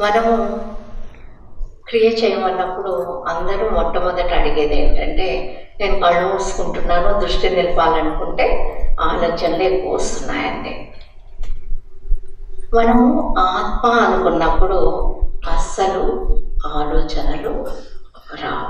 మనము క్రియ చేయమన్నప్పుడు అందరూ మొట్టమొదట అడిగేది ఏంటంటే నేను కళ్ళు మూసుకుంటున్నాను దృష్టి నిలపాలనుకుంటే ఆలోచనలు ఎక్కువ వస్తున్నాయండి మనము ఆత్మ అనుకున్నప్పుడు అస్సలు ఆలోచనలు రావు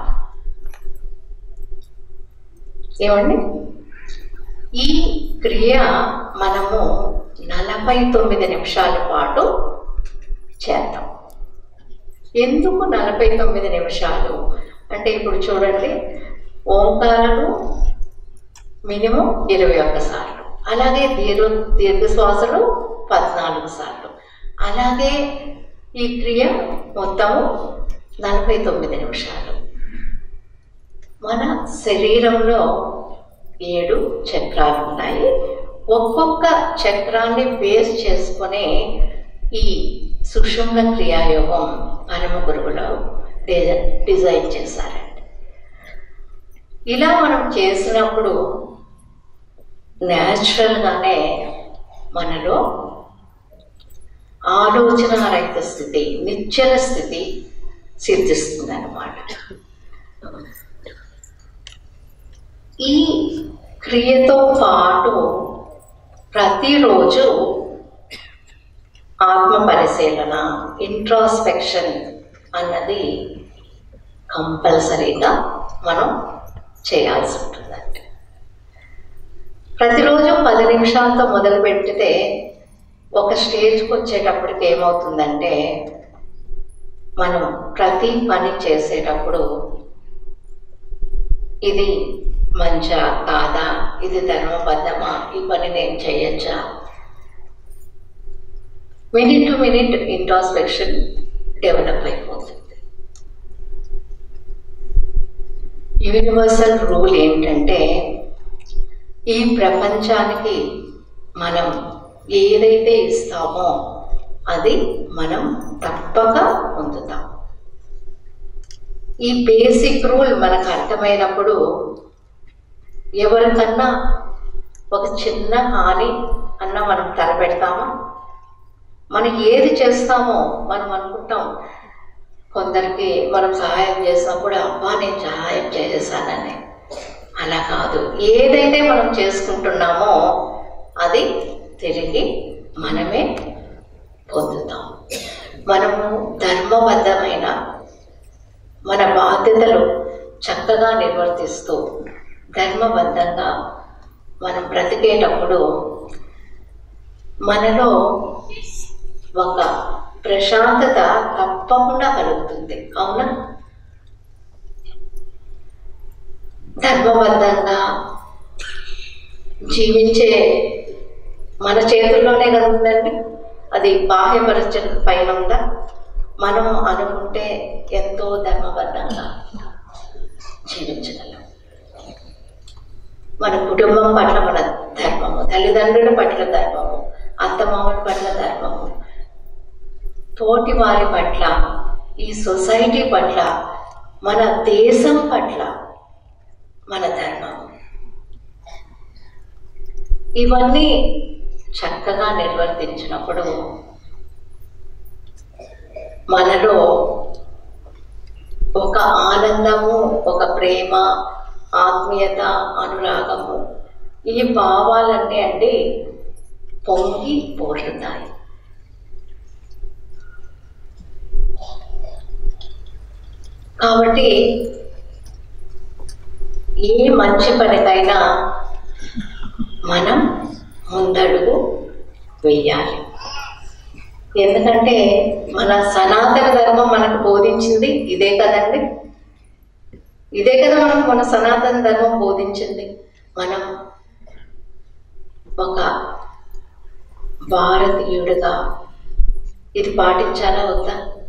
ఏమండి ఈ క్రియ మనము నలభై తొమ్మిది నిమిషాల పాటు చేద్దాం ఎందుకు నలభై తొమ్మిది నిమిషాలు అంటే ఇప్పుడు చూడండి ఓంకారాలు మినిమం ఇరవై ఒక్క సార్లు అలాగే దీర్ఘ దీర్ఘ శ్వాసలు పద్నాలుగు సార్లు అలాగే ఈ క్రియ మొత్తము నలభై తొమ్మిది నిమిషాలు మన శరీరంలో ఏడు చక్రాలు ఉన్నాయి ఒక్కొక్క చక్రాన్ని బేస్ చేసుకునే ఈ సుషుమ్న క్రియాయోగం పరమ గురువులు డిజైన్ డిజైన్ చేశారండి ఇలా మనం చేసినప్పుడు న్యాచురల్గానే మనలో ఆలోచన రహిత స్థితి నిశ్చల స్థితి సిద్ధిస్తుంది అన్నమాట ఈ క్రియతో పాటు ప్రతిరోజు ఆత్మ పరిశీలన ఇంట్రాస్పెక్షన్ అన్నది కంపల్సరీగా మనం చేయాల్సి ఉంటుందండి ప్రతిరోజు పది నిమిషాలతో మొదలు పెడితే ఒక స్టేజ్కి వచ్చేటప్పటికి ఏమవుతుందంటే మనం ప్రతి పని చేసేటప్పుడు ఇది మంచా కాదా ఇది ధర్మబద్ధమా ఈ పని నేను చేయొచ్చా minute to minute introspection develop అయిపోతుంది యూనివర్సల్ రూల్ ఏంటంటే ఈ ప్రపంచానికి మనం ఏదైతే ఇస్తామో అది మనం తప్పక పొందుతాం ఈ బేసిక్ రూల్ మనకు అర్థమైనప్పుడు ఎవరికన్నా ఒక చిన్న హాని అన్న మనం తలపెడతామా మనం ఏది చేస్తామో మనం అనుకుంటాం కొందరికి మనం సహాయం చేసినప్పుడు అబ్బా నేను సహాయం చేసేసానని అలా కాదు ఏదైతే మనం చేసుకుంటున్నామో అది తిరిగి మనమే పొందుతాం మనము ధర్మబద్ధమైన మన బాధ్యతలు చక్కగా నిర్వర్తిస్తూ ధర్మబద్ధంగా మనం బ్రతికేటప్పుడు మనలో ఒక ప్రశాంతత తప్పకుండా కలుగుతుంది అవునా ధర్మబద్ధంగా జీవించే మన చేతుల్లోనే కలుగుతుందండి అది బాహ్య పరిస్థితుల పైన ఉందా మనం అనుకుంటే ఎంతో ధర్మబద్ధంగా జీవించగలం మన కుటుంబం పట్ల మన ధర్మము తల్లిదండ్రుల పట్ల ధర్మము అత్తమామల పట్ల ధర్మము తోటి వారి పట్ల ఈ సొసైటీ పట్ల మన దేశం పట్ల మన ధర్మం ఇవన్నీ చక్కగా నిర్వర్తించినప్పుడు మనలో ఒక ఆనందము ఒక ప్రేమ ఆత్మీయత అనురాగము ఈ భావాలన్నీ అండి పొంగి పోర్లుతాయి కాబట్టి ఏ మంచి పనికైనా మనం ముందడుగు వెయ్యాలి ఎందుకంటే మన సనాతన ధర్మం మనకు బోధించింది ఇదే కదండి ఇదే కదా మనకు మన సనాతన ధర్మం బోధించింది మనం ఒక భారతీయుడిగా ఇది పాటించాలా వద్దా